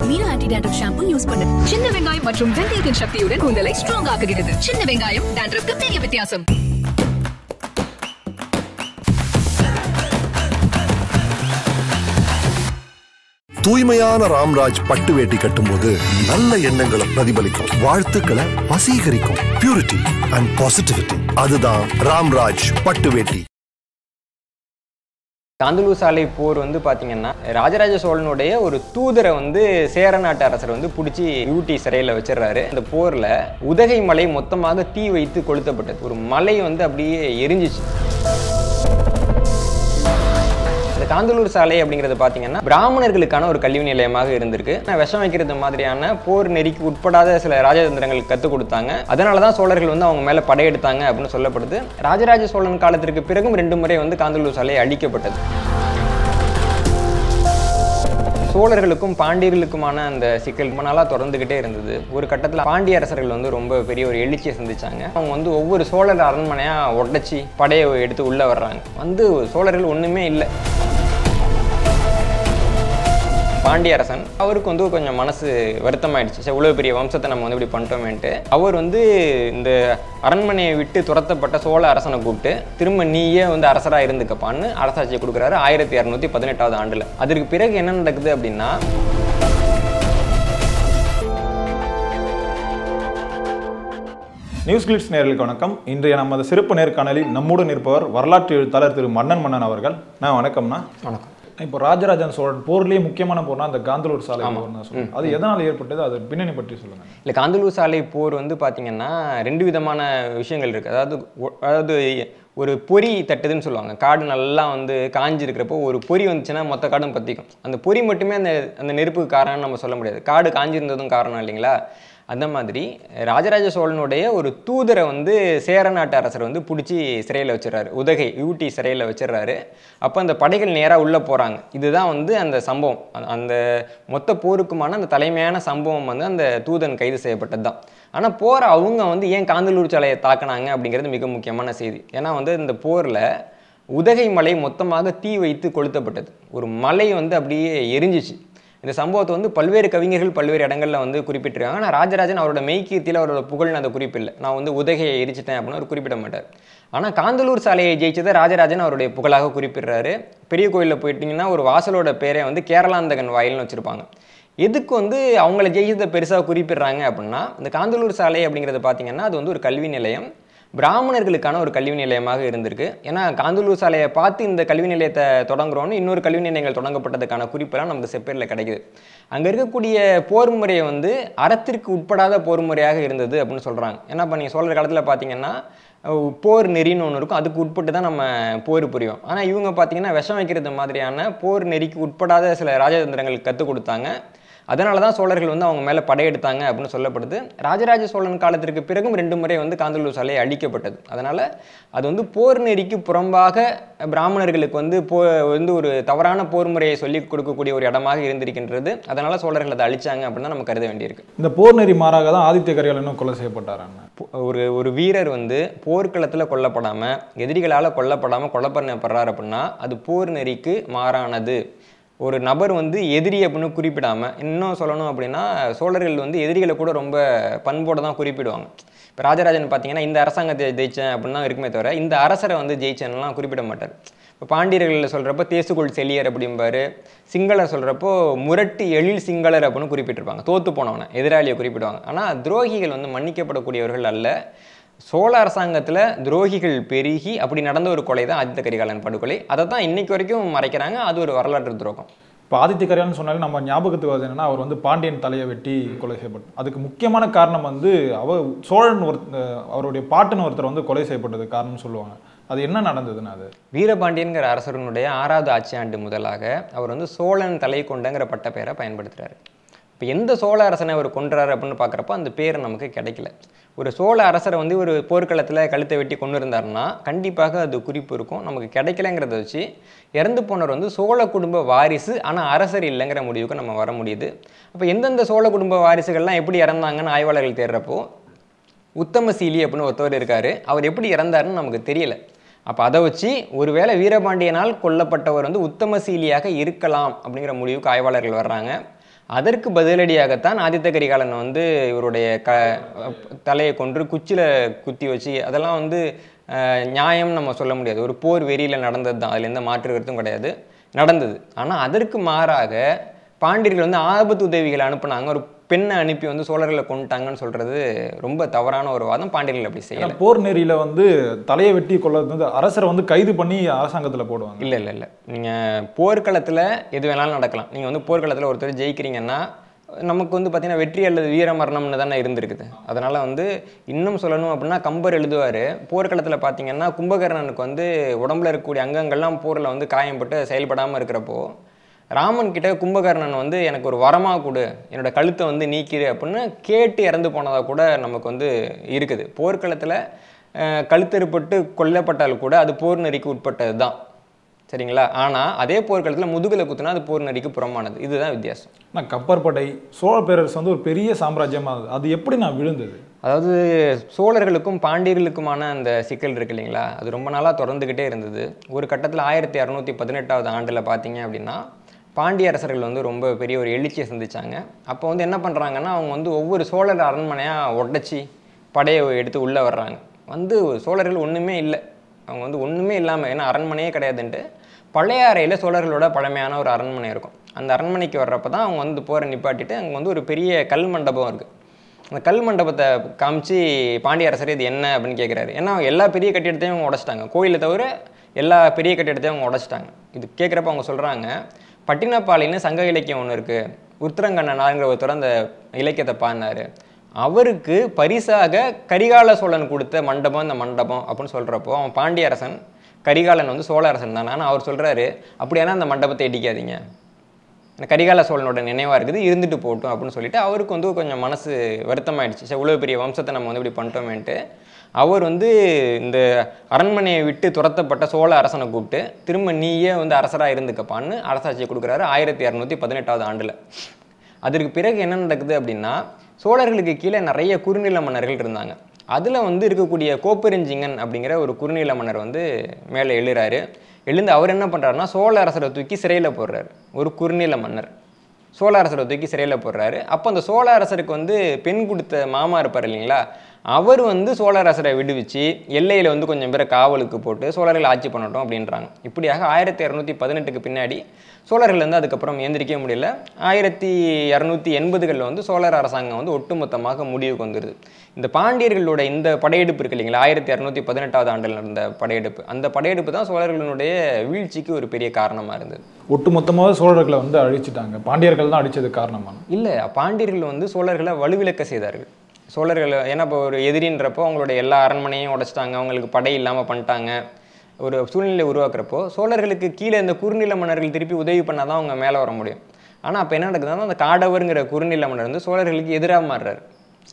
Meera anti dandruff shampoo use பண்ணு சின்ன வெங்காயம் மற்றும் வெந்தயத்தின் சக்தியுடன் கூந்தலை ஸ்ட்ராங் ஆக்குகிறது சின்ன வெங்காயம் டேண்ட்ரஃப்க்கு பெரிய வித்தியாசம் தூய்மையான ராம்ராஜ் பட்டு வேட்டி கட்டும்போது நல்ல எண்ணங்களை பிரதிபலிக்கும் வாழ்த்துக்களை வசீகரிக்கும் பியூரிட்டி அண்ட் பாசிட்டிவிட்டி அதுதான் ராம்ராஜ் பட்டு வேட்டி காந்தலூர் சாலை போர் வந்து பார்த்தீங்கன்னா ராஜராஜ சோழனுடைய ஒரு தூதரை வந்து சேர நாட்டு அரசர் வந்து பிடிச்சி யூட்டி சிறையில் வச்சிடுறாரு அந்த போரில் உதகை மலை மொத்தமாக தீ வைத்து கொளுத்தப்பட்டது ஒரு மலை வந்து அப்படியே எரிஞ்சிச்சு இந்த காந்தலூர் சாலை அப்படிங்கிறது பார்த்தீங்கன்னா பிராமணர்களுக்கான ஒரு கல்வி நிலையமாக இருந்திருக்கு ஆனா, விஷம் வைக்கிறது மாதிரியான போர் நெறிக்கு உட்படாத சில ராஜதந்திரங்கள் கற்றுக் கொடுத்தாங்க அதனால தான் சோழர்கள் வந்து அவங்க மேலே படையெடுத்தாங்க அப்படின்னு சொல்லப்படுது ராஜராஜ சோழன் காலத்திற்கு பிறகும் ரெண்டு முறை வந்து காந்தலூர் சாலை அழிக்கப்பட்டது சோழர்களுக்கும் பாண்டியர்களுக்குமான அந்த சிக்கல் ரொம்ப நாளாக தொடர்ந்துக்கிட்டே இருந்தது ஒரு கட்டத்தில் பாண்டிய அரசர்கள் வந்து ரொம்ப பெரிய ஒரு எழுச்சியை சந்திச்சாங்க அவங்க வந்து ஒவ்வொரு சோழர் அரண்மனையாக உடைச்சி படையை எடுத்து உள்ளே வர்றாங்க வந்து சோழர்கள் ஒன்றுமே இல்லை பாண்டிய அரசன் அவருக்கு வந்து கொஞ்சம் மனசு வருத்தமாயிடுச்சு சரி இவ்வளோ பெரிய வம்சத்தை நம்ம வந்து இப்படி பண்ணிட்டோமேன்ட்டு அவர் வந்து இந்த அரண்மனையை விட்டு துரத்தப்பட்ட சோழ அரசனை கூப்பிட்டு திரும்ப நீயே வந்து அரசராக இருந்துக்கப்பான்னு அரசாட்சியை கொடுக்குறாரு ஆயிரத்தி இரநூத்தி பதினெட்டாவது ஆண்டில் அதற்கு பிறகு என்ன நடக்குது அப்படின்னா நியூஸ் கிளிட்ஸ் நேர்களுக்கு வணக்கம் இன்றைய நமது சிறப்பு நேர்காணலில் நம்முடன் இருப்பவர் வரலாற்று எழுத்தாளர் திரு மன்னன் மன்னன் அவர்கள் நான் வணக்கம்ண்ணா வணக்கம் இப்போ ராஜராஜன் சோழன் போர்லயே முக்கியமான போர்னா அந்த காந்தலூர் சாலை போர் தான் சொல்லுவாங்க அது எதனால் ஏற்பட்டது அது பின்னணி பற்றி சொல்லுங்க இல்லை காந்தலூர் சாலை போர் வந்து பார்த்தீங்கன்னா ரெண்டு விதமான விஷயங்கள் இருக்குது அதாவது ஒ- அதாவது ஒரு பொறி தட்டுதுன்னு சொல்லுவாங்க காடு நல்லா வந்து காஞ்சி இருக்கிறப்போ ஒரு பொறி வந்துச்சுன்னா மொத்த காடும் பற்றிக்கும் அந்த பொறி மட்டுமே அந்த அந்த நெருப்புக்கு காரணம்னு நம்ம சொல்ல முடியாது காடு காஞ்சிருந்ததும் காரணம் இல்லைங்களா அந்த மாதிரி ராஜராஜ சோழனுடைய ஒரு தூதரை வந்து சேர நாட்டு அரசர் வந்து பிடிச்சி சிறையில் வச்சிடறாரு உதகை யூட்டி சிறையில் வச்சிடுறாரு அப்போ அந்த படைகள் நேராக உள்ளே போகிறாங்க இதுதான் வந்து அந்த சம்பவம் அந்த- அந்த மொத்த போருக்குமான அந்த தலைமையான சம்பவம் வந்து அந்த தூதன் கைது செய்யப்பட்டது தான் ஆனால் போகிற அவங்க வந்து ஏன் காந்தலூர் சாலையை தாக்குனாங்க அப்படிங்கிறது மிக முக்கியமான செய்தி ஏன்னா வந்து இந்த போரில் உதகை மலை மொத்தமாக தீ வைத்து கொளுத்தப்பட்டது ஒரு மலை வந்து அப்படியே எரிஞ்சிச்சு இந்த சம்பவத்தை வந்து பல்வேறு கவிஞர்கள் பல்வேறு இடங்கள்ல வந்து குறிப்பிட்டிருக்காங்க ஆனால் ராஜராஜன் அவரோட மெய்கீர்த்தியில் அவரோட புகழ்னு அந்த குறிப்பில்லை நான் வந்து உதகையை எரிச்சிட்டேன் அப்படின்னு அவர் குறிப்பிட மாட்டார் ஆனால் காந்தலூர் சாலையை ஜெயிச்சதை ராஜராஜன் அவருடைய புகழாக குறிப்பிடுறாரு பெரிய கோயிலில் போயிட்டீங்கன்னா ஒரு வாசலோட பேரே வந்து கேரளாந்தகன் வாயில்னு வச்சுருப்பாங்க எதுக்கு வந்து அவங்கள ஜெயிச்சதை பெருசாக குறிப்பிடுறாங்க அப்படின்னா இந்த காந்தலூர் சாலை அப்படிங்கிறது பார்த்தீங்கன்னா அது வந்து ஒரு கல்வி நிலையம் பிராமணர்களுக்கான ஒரு கல்வி நிலையமாக இருந்திருக்கு ஏன்னா காந்தலூர் சாலையை பார்த்து இந்த கல்வி நிலையத்தை தொடங்குறோன்னு இன்னொரு கல்வி நிலையங்கள் தொடங்கப்பட்டதுக்கான குறிப்பெல்லாம் நமக்கு செப்பேரில் கிடைக்குது அங்கே இருக்கக்கூடிய போர் முறையை வந்து அறத்திற்கு உட்படாத போர் முறையாக இருந்தது அப்படின்னு சொல்கிறாங்க ஏன்னா இப்போ நீங்கள் சோழர் காலத்தில் பார்த்தீங்கன்னா அஹ், போர் நெறின்னு ஒன்று இருக்கும் அதுக்கு உட்பட்டு தான் நம்ம போர் புரியும் ஆனால் இவங்க பார்த்தீங்கன்னா விஷம் வைக்கிறது மாதிரியான போர் நெறிக்கு உட்படாத சில ராஜதந்திரங்கள் கற்றுக் கொடுத்தாங்க அதனால தான் சோழர்கள் வந்து அவங்க மேலே படையெடுத்தாங்க அப்படின்னு சொல்லப்படுது ராஜராஜ சோழன் காலத்திற்கு பிறகும் ரெண்டு முறை வந்து காந்தலூர் சாலை அழிக்கப்பட்டது அதனால் அது வந்து போர் நெறிக்கு புறம்பாக பிராமணர்களுக்கு வந்து போ வந்து ஒரு தவறான போர் முறையை சொல்லிக் கொடுக்கக்கூடிய ஒரு இடமாக இருந்திருக்கின்றது அதனால் சோழர்கள் அதை அழிச்சாங்க அப்படின்னு தான் நம்ம கருத வேண்டியிருக்கு இந்த போர் நெறி மாறாக தான் ஆதித்ய கரிகாலனும் கொலை செய்யப்பட்டாராங்க போ- ஒரு ஒரு வீரர் வந்து போர்க்களத்தில் கொல்லப்படாமல் எதிரிகளால் கொல்லப்படாமல் கொலை பண்ணப்படுறார் அப்படின்னா அது போர் நெறிக்கு மாறானது ஒரு நபர் வந்து எதிரி அப்படின்னு குறிப்பிடாமல் இன்னும் சொல்லணும் அப்படின்னா சோழர்கள் வந்து எதிரிகளை கூட ரொம்ப பண்போடு தான் குறிப்பிடுவாங்க இப்போ ராஜராஜன் பார்த்தீங்கன்னா இந்த அரசாங்கத்தை ஜெயிச்சேன் அப்படின்னு தான் இருக்குமே தவிர இந்த அரசரை வந்து ஜெயிச்சேன்லாம் குறிப்பிட மாட்டார் இப்போ பாண்டியர்களில் சொல்கிறப்போ தேசுகொள் செழியர் அப்படிம்பாரு சிங்களர் சொல்கிறப்போ முரட்டு எழில் சிங்களர் அப்படின்னு குறிப்பிட்டிருப்பாங்க தோத்து போனவனை எதிராளியை குறிப்பிடுவாங்க ஆனால் துரோகிகள் வந்து மன்னிக்கப்படக்கூடியவர்கள் அல்ல சோழ அரசாங்கத்தில் துரோகிகள் பெருகி அப்படி நடந்த ஒரு கொலை தான் ஆதித்த கரிகாலன் படுகொலை அதை தான் இன்னைக்கு வரைக்கும் மறைக்கிறாங்க அது ஒரு வரலாற்று துரோகம் இப்போ ஆதித்ய கரிகாலன் சொன்னாலே நம்ம ஞாபகத்துக்கு வருது என்னன்னா அவர் வந்து பாண்டியன் தலையை வெட்டி கொலை செய்யப்பட்டார் அதுக்கு முக்கியமான காரணம் வந்து அவர் சோழன் ஒரு அவருடைய பாட்டன் ஒருத்தர் வந்து கொலை செய்யப்பட்டது காரணம்னு சொல்லுவாங்க அது என்ன நடந்ததுன்னு அது வீரபாண்டியன்கிற அரசனுடைய ஆறாவது ஆட்சி ஆண்டு முதலாக அவர் வந்து சோழன் தலை கொண்டங்கிற பட்ட பெயரை பயன்படுத்துறாரு இப்போ எந்த சோழ அரசனை அவர் கொன்றாரு அப்படின்னு பார்க்குறப்ப அந்த பேர் நமக்கு கிடைக்கல ஒரு சோழ அரசரை வந்து ஒரு போர்க்களத்தில் கழுத்தை வெட்டி கொண்டு இருந்தாருன்னா கண்டிப்பாக அது குறிப்பு இருக்கும் நமக்கு கிடைக்கலங்கிறத வச்சு இறந்து போனவர் வந்து சோழ குடும்ப வாரிசு ஆனால் அரசர் இல்லைங்கிற முடிவுக்கு நம்ம வர முடியுது அப்போ எந்தெந்த சோழ குடும்ப வாரிசுகள்லாம் எப்படி இறந்தாங்கன்னு ஆய்வாளர்கள் தேடுறப்போ உத்தமசீலி அப்படின்னு ஒருத்தவர் இருக்காரு அவர் எப்படி இறந்தாருன்னு நமக்கு தெரியல அப்போ அதை வச்சு ஒருவேளை வீரபாண்டியனால் கொல்லப்பட்டவர் வந்து உத்தமசீலியாக இருக்கலாம் அப்படிங்கிற முடிவுக்கு ஆய்வாளர்கள் வர்றாங்க அதற்கு பதிலடியாகத்தான் ஆதித்த கரிகாலன் வந்து இவருடைய க தலையை கொன்று குச்சியில் குத்தி வச்சு அதெல்லாம் வந்து அஹ், நியாயம் நம்ம சொல்ல முடியாது ஒரு போர் வெறியில் நடந்தது தான் அதில் எந்த மாற்று கருத்தும் கிடையாது நடந்தது ஆனால் அதற்கு மாறாக பாண்டியர்கள் வந்து ஆபத்து உதவிகளை அனுப்புனாங்க ஒரு பெண்ணை அனுப்பி வந்து சோழர்களை கொண்டுட்டாங்கன்னு சொல்றது ரொம்ப தவறான ஒரு வாதம் பாண்டியர்கள் அப்படி ஏன்னா செய்யலை போர் நெறியில வந்து தலையை வெட்டி கொள்வது வந்து அரசரை வந்து கைது பண்ணி அரசாங்கத்துல போடுவாங்க இல்லை இல்லை இல்லை நீங்கள் போர்க்களத்தில் எது வேணாலும் நடக்கலாம் நீங்கள் வந்து போர்க்களத்தில் ஒருத்தர் ஜெயிக்கிறீங்கன்னா நமக்கு வந்து பார்த்தீங்கன்னா வெற்றி அல்லது வீர மரணம்னு தானே இருந்திருக்குது அதனால் வந்து இன்னும் சொல்லணும் அப்படின்னா கம்பர் எழுதுவார் போர்க்களத்தில் பார்த்தீங்கன்னா கும்பகர்ணனுக்கு வந்து உடம்புல இருக்கக்கூடிய அங்கங்கள்லாம் போரில் வந்து காயம்பட்டு செயல்படாமல் இருக்கிறப்போ ராமன் கிட்ட கும்பகர்ணன் வந்து எனக்கு ஒரு வரமாக கொடு என்னோட கழுத்தை வந்து நீக்கிடு அப்படின்னு கேட்டு இறந்து போனதாக கூட நமக்கு வந்து இருக்குது போர்க்களத்தில் அஹ், கழுத்தறுப்பட்டு கொல்லப்பட்டால் கூட அது போர் நெறிக்கு உட்பட்டது தான் சரிங்களா ஆனால் அதே போர்க்களத்தில் முதுகில் குத்துனா அது போர் நெறிக்கு புறமானது இதுதான் வித்தியாசம் ஆனால் கப்பற்படை சோழ பேரரசு வந்து ஒரு பெரிய சாம்ராஜ்யமா இருந்தது அது எப்படி நான் விழுந்தது அதாவது சோழர்களுக்கும் பாண்டியர்களுக்குமான அந்த சிக்கல் இருக்கு இல்லைங்களா அது ரொம்ப நாளாக தொடர்ந்துக்கிட்டே இருந்தது ஒரு கட்டத்தில் ஆயிரத்தி அறநூற்றி பதினெட்டாவது ஆண்டில் பார்த்தீங்க அப்படின்னா பாண்டிய அரசர்கள் வந்து ரொம்ப பெரிய ஒரு எழுச்சியை சந்திச்சாங்க அப்போ வந்து என்ன பண்ணுறாங்கன்னா அவங்க வந்து ஒவ்வொரு சோழர் அரண்மனையாக உடைச்சி படையை எடுத்து உள்ளே வர்றாங்க வந்து சோழர்கள் ஒன்றுமே இல்லை அவங்க வந்து ஒன்றுமே இல்லாமல் ஏன்னா அரண்மனையே கிடையாதுன்ட்டு பழையாறையில் சோழர்களோட பழமையான ஒரு அரண்மனை இருக்கும் அந்த அரண்மனைக்கு வர்றப்ப தான் அவங்க வந்து போரை நிப்பாட்டிட்டு அங்கே வந்து ஒரு பெரிய கல் மண்டபம் இருக்குது அந்த கல் மண்டபத்தை காமிச்சு பாண்டிய அரசர் இது என்ன அப்படின்னு கேட்குறாரு ஏன்னா அவங்க எல்லா பெரிய கட்டிடத்தையும் அவங்க உடைச்சிட்டாங்க கோயிலை தவிர எல்லா பெரிய கட்டிடத்தையும் அவங்க உடைச்சிட்டாங்க இது கேட்குறப்ப அவங்க சொல்கிறாங்க பட்டினப்பாளைன்னு சங்க இலக்கியம் ஒன்று இருக்குது உத்திரங்கண்ணனாங்கிற ஒருத்தர் அந்த இலக்கியத்தை பாடினாரு அவருக்கு பரிசாக கரிகால சோழன் கொடுத்த மண்டபம் இந்த மண்டபம் அப்படின்னு சொல்கிறப்போ அவன் பாண்டிய அரசன் கரிகாலன் வந்து சோழ அரசன் தானே ஆனால் அவர் சொல்கிறாரு அப்படியானா அந்த மண்டபத்தை இடிக்காதீங்க இந்த கரிகால சோழனோட நினைவாக இருக்குது இருந்துட்டு போகட்டும் அப்படின்னு சொல்லிட்டு அவருக்கு வந்து கொஞ்சம் மனசு வருத்தமாயிடுச்சு சரி இவ்வளோ பெரிய வம்சத்தை நம்ம வந்து இப்படி பண்ணிட்டோமேன்ட்டு அவர் வந்து இந்த அரண்மனையை விட்டு துரத்தப்பட்ட சோழ அரசனை கூப்பிட்டு திரும்ப நீயே வந்து அரசராக இருந்துக்கப்பான்னு அரசாட்சியை கொடுக்குறாரு ஆயிரத்தி இரநூத்தி பதினெட்டாவது ஆண்டில் அதற்கு பிறகு என்ன நடக்குது அப்படின்னா சோழர்களுக்கு கீழே நிறைய குறுநில மன்னர்கள் இருந்தாங்க அதில் வந்து இருக்கக்கூடிய கோப்பெருஞ்சிங்கன் அப்படிங்கிற ஒரு குறுநில மன்னர் வந்து மேலே எழுறாரு எழுந்து அவர் என்ன பண்ணுறாருன்னா சோழ அரசரை தூக்கி சிறையில் போடுறாரு ஒரு குறுநில மன்னர் சோழ அரசரை தூக்கி சிறையில் போடுறாரு அப்போ அந்த சோழ அரசருக்கு வந்து பெண் கொடுத்த மாமா இருப்பார் இல்லைங்களா அவர் வந்து சோழ அரசரை விடுவிச்சு எல்லையில் வந்து கொஞ்சம் பேரை காவலுக்கு போட்டு சோழர்கள் ஆட்சி பண்ணட்டும் அப்படின்றாங்க இப்படியாக ஆயிரத்தி இரநூத்தி பதினெட்டுக்கு பின்னாடி சோழர்கள் வந்து அதுக்கப்புறம் எந்திரிக்க முடியல ஆயிரத்தி இரநூத்தி எண்பதுகளில் வந்து சோழர் அரசாங்கம் வந்து ஒட்டுமொத்தமாக முடிவுக்கு வந்துடுது இந்த பாண்டியர்களோட இந்த படையெடுப்பு இருக்கு இல்லைங்களா ஆயிரத்தி இரநூத்தி பதினெட்டாவது ஆண்டில் நடந்த படையெடுப்பு அந்த படையெடுப்பு தான் சோழர்களுடைய வீழ்ச்சிக்கு ஒரு பெரிய காரணமாக இருந்தது ஒட்டுமொத்தமாக சோழர்களை வந்து அழிச்சிட்டாங்க பாண்டியர்கள் தான் அழிச்சது காரணமான இல்லை பாண்டியர்கள் வந்து சோழர்களை வலுவிழக்க செய்தார்கள் சோழர்கள் ஏன்னா இப்போ ஒரு எதிரின்றப்போ அவங்களுடைய எல்லா அரண்மனையும் உடைச்சிட்டாங்க அவங்களுக்கு படை இல்லாமல் பண்ணிட்டாங்க ஒரு சூழ்நிலை உருவாக்குறப்போ சோழர்களுக்கு கீழே இந்த குறுநில மன்னர்கள் திருப்பி உதவி பண்ணால் தான் அவங்க மேலே வர முடியும் ஆனால் அப்போ என்ன நடக்குதுன்னா அந்த காடவருங்கிற குறுநில மன்னர் வந்து சோழர்களுக்கு எதிராக மாறுறாரு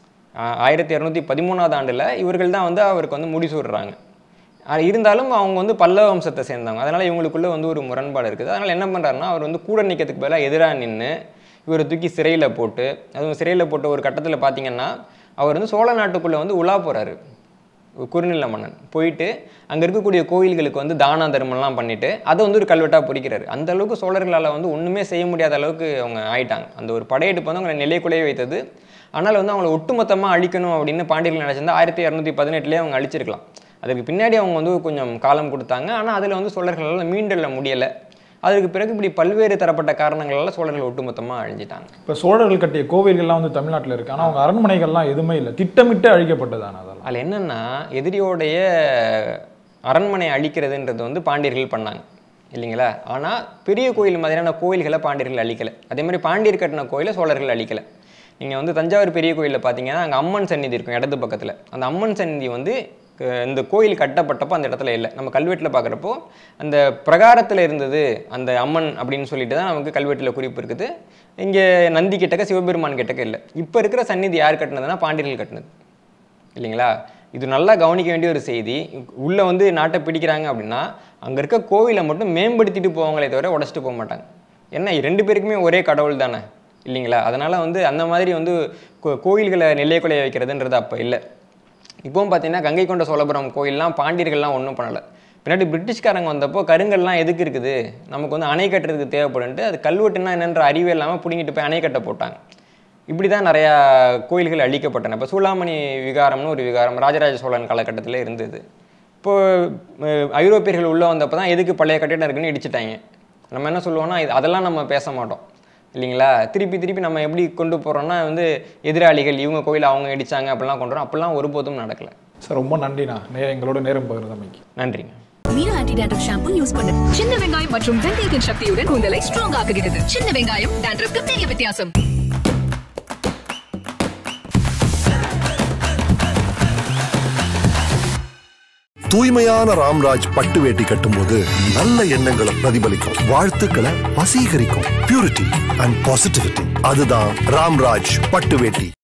ஆ- ஆயிரத்தி இரநூத்தி பதிமூணாவது ஆண்டில் இவர்கள் தான் வந்து அவருக்கு வந்து முடிசூடுறாங்க ஆ, இருந்தாலும் அவங்க வந்து பல்லவ வம்சத்தை சேர்ந்தவங்க அதனால் இவங்களுக்குள்ள வந்து ஒரு முரண்பாடு இருக்குது அதனால் என்ன பண்ணுறாருன்னா அவர் வந்து கூட நிற்கிறதுக்கு பதிலாக எதிராக நின்று இவரை தூக்கி சிறையில் போட்டு அதுவும் சிறையில் போட்ட ஒரு கட்டத்தில் பார்த்தீங்கன்னா அவர் வந்து சோழ நாட்டுக்குள்ளே வந்து உலா போகிறாரு குறுநில மன்னன் போயிட்டு அங்கே இருக்கக்கூடிய கோயில்களுக்கு வந்து தான தர்மம்லாம் பண்ணிட்டு அதை வந்து ஒரு கல்வெட்டாக பொறிக்கிறாரு அந்த அளவுக்கு சோழர்களால் வந்து ஒன்றுமே செய்ய முடியாத அளவுக்கு அவங்க ஆயிட்டாங்க அந்த ஒரு படையெடுப்பு வந்து அவங்களை நிலைக்குலைய வைத்தது ஆனால் வந்து அவங்களை ஒட்டுமொத்தமாக அழிக்கணும் அப்படின்னு பாண்டியர்கள் நினச்சிருந்தா ஆயிரத்தி இரநூத்தி பதினெட்டுலேயே அவங்க அழிச்சிருக்கலாம் அதுக்கு பின்னாடி அவங்க வந்து கொஞ்சம் காலம் கொடுத்தாங்க ஆனால் அதில் வந்து சோழர்களால் மீண்டெழ முடியலை அதுக்கு பிறகு இப்படி பல்வேறு தரப்பட்ட காரணங்களால் சோழர்கள் ஒட்டுமொத்தமாக அழிஞ்சிட்டாங்க இப்போ சோழர்கள் கட்டிய கோவில்கள்லாம் வந்து தமிழ்நாட்டில் இருக்கு ஆனால் அவங்க அரண்மனைகள்லாம் எதுவுமே இல்லை திட்டமிட்டு அழிக்கப்பட்டதான அதெல்லாம் அதில் என்னன்னா எதிரியோடைய அரண்மனை அழிக்கிறதுன்றது வந்து பாண்டியர்கள் பண்ணாங்க இல்லைங்களா ஆனால் பெரிய கோயில் மாதிரியான கோயில்களை பாண்டியர்கள் அழிக்கலை அதே மாதிரி பாண்டியர் கட்டின கோயிலை சோழர்கள் அழிக்கலை நீங்கள் வந்து தஞ்சாவூர் பெரிய கோயிலில் பார்த்தீங்கன்னா அங்கே அம்மன் சந்நிதி இருக்கும் இடது பக்கத்தில் அந்த அம்மன் சந்நிதி வந்து அஹ், இந்த கோயில் கட்டப்பட்டப்போ அந்த இடத்துல இல்லை நம்ம கல்வெட்டில் பார்க்குறப்போ அந்த பிரகாரத்தில் இருந்தது அந்த அம்மன் அப்படின்னு சொல்லிட்டு தான் நமக்கு கல்வெட்டில் குறிப்பு இருக்குது இங்கே நந்தி கிட்டக்க சிவபெருமான் கிட்டக்க இல்லை இப்போ இருக்கிற சந்நிதி யார் கட்டினதுன்னா பாண்டியர்கள் கட்டினது இல்லைங்களா இது நல்லா கவனிக்க வேண்டிய ஒரு செய்தி உள்ளே வந்து நாட்டை பிடிக்கிறாங்க அப்படின்னா அங்கே இருக்க கோவிலை மட்டும் மேம்படுத்திட்டு போவாங்களே தவிர உடச்சிட்டு போக மாட்டாங்க ஏன்னா ரெண்டு பேருக்குமே ஒரே கடவுள் தானே இல்லைங்களா அதனால் வந்து அந்த மாதிரி வந்து கோ- கோயில்களை நிலையக்குலைய வைக்கிறதுன்றது அப்போ இல்லை இப்போவும் பார்த்தீங்கன்னா கங்கை கொண்ட சோழபுரம் கோயில்லாம் பாண்டியர்கள்லாம் ஒன்றும் பண்ணலை பின்னாடி பிரிட்டிஷ்காரங்க வந்தப்போ கருங்கல்லாம் எதுக்கு இருக்குது நமக்கு வந்து அணை கட்டுறதுக்கு தேவைப்படுன்ட்டு அது கல்வெட்டுனா என்னன்ற அறிவே இல்லாமல் பிடுங்கிட்டு போய் அணை கட்ட போட்டாங்க இப்படி தான் நிறையா கோயில்கள் அழிக்கப்பட்டன இப்போ சூளாமணி விகாரம்னு ஒரு விகாரம் ராஜராஜ சோழன் காலகட்டத்தில் இருந்தது இப்போ அஹ், ஐரோப்பியர்கள் உள்ளே வந்தப்போ தான் எதுக்கு பழைய கட்டிடம் இருக்குன்னு இடிச்சிட்டாங்க நம்ம என்ன சொல்லுவோம்னா இது அதெல்லாம் நம்ம பேச மாட்டோம் இல்லைங்களா திருப்பி திருப்பி நம்ம எப்படி கொண்டு போகிறோம்னா வந்து எதிராளிகள் இவங்க கோயில் அவங்க இடிச்சாங்க அப்படிலாம் கொண்டு வரோம் அப்படிலாம் ஒருபோதும் நடக்கலை சார் ரொம்ப நன்றிண்ணா நே எங்களோட நேரம் பகிர்ந்தமைக்கு நன்றிங்க Meena anti dandruff shampoo use பண்ணு சின்ன வெங்காயம் மற்றும் வெந்தயத்தின் சக்தியுடன் கூந்தலை ஸ்ட்ராங் ஆக்குகிறது சின்ன வெங்காயம் டேண்ட்ரஃப்க்கு பெரிய வித்தியாசம் தூய்மையான ராம்ராஜ் பட்டு வேட்டி கட்டும்போது நல்ல எண்ணங்களை பிரதிபலிக்கும் வாழ்த்துக்களை வசீகரிக்கும் பியூரிட்டி அண்ட் பாசிட்டிவிட்டி அதுதான் ராம்ராஜ் பட்டு வேட்டி